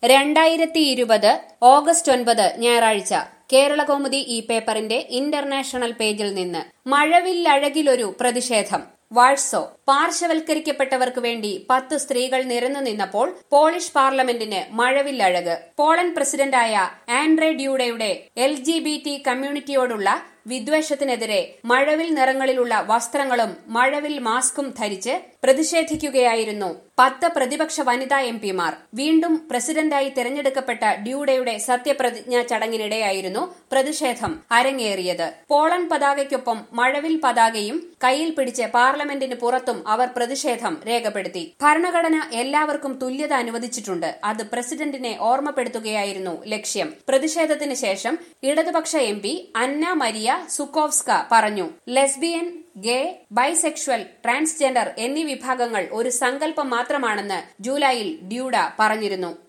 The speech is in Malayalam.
രണ്ടായിരത്തി ഇരുപത് ഓഗസ്റ്റ് ഒൻപത് ഞായറാഴ്ച കേരളകൗമുദി ഈ പേപ്പറിന്റെ ഇന്റർനാഷണൽ പേജിൽ നിന്ന് മഴവില്ലഴകിലൊരു പ്രതിഷേധം വാഴ്സോ പാർശ്വവൽക്കരിക്കപ്പെട്ടവർക്ക് വേണ്ടി പത്ത് സ്ത്രീകൾ നിരന്നു നിന്നപ്പോൾ പോളിഷ് പാർലമെന്റിന് മഴവില്ലഴക് പോളൻ പ്രസിഡന്റായ ആൻഡ്രേ ഡ്യൂഡയുടെ എൽ ജി ബി ടി കമ്മ്യൂണിറ്റിയോടുള്ള വിദ്വേഷത്തിനെതിരെ മഴവിൽ നിറങ്ങളിലുള്ള വസ്ത്രങ്ങളും മഴവിൽ മാസ്കും ധരിച്ച് പ്രതിഷേധിക്കുകയായിരുന്നു പത്ത് പ്രതിപക്ഷ വനിതാ എം പിമാർ വീണ്ടും പ്രസിഡന്റായി തെരഞ്ഞെടുക്കപ്പെട്ട ഡ്യൂഡയുടെ സത്യപ്രതിജ്ഞാ ചടങ്ങിനിടെയായിരുന്നു പ്രതിഷേധം അരങ്ങേറിയത് പോളൻ പതാകയ്ക്കൊപ്പം മഴവിൽ പതാകയും കയ്യിൽ പിടിച്ച് പാർലമെന്റിന് പുറത്തും അവർ പ്രതിഷേധം രേഖപ്പെടുത്തി ഭരണഘടന എല്ലാവർക്കും തുല്യത അനുവദിച്ചിട്ടുണ്ട് അത് പ്രസിഡന്റിനെ ഓർമ്മപ്പെടുത്തുകയായിരുന്നു ലക്ഷ്യം പ്രതിഷേധത്തിന് ശേഷം ഇടതുപക്ഷ M P Anna Maria Zukowska പറഞ്ഞു ലെസ്ബിയൻ ഗേ ബൈസെക്ഷൽ ട്രാൻസ്ജെൻഡർ എന്നീ വിഭാഗങ്ങൾ ഒരു സങ്കല്പം മാത്രമാണെന്ന് ജൂലൈയിൽ ഡ്യൂഡ പറഞ്ഞിരുന്നു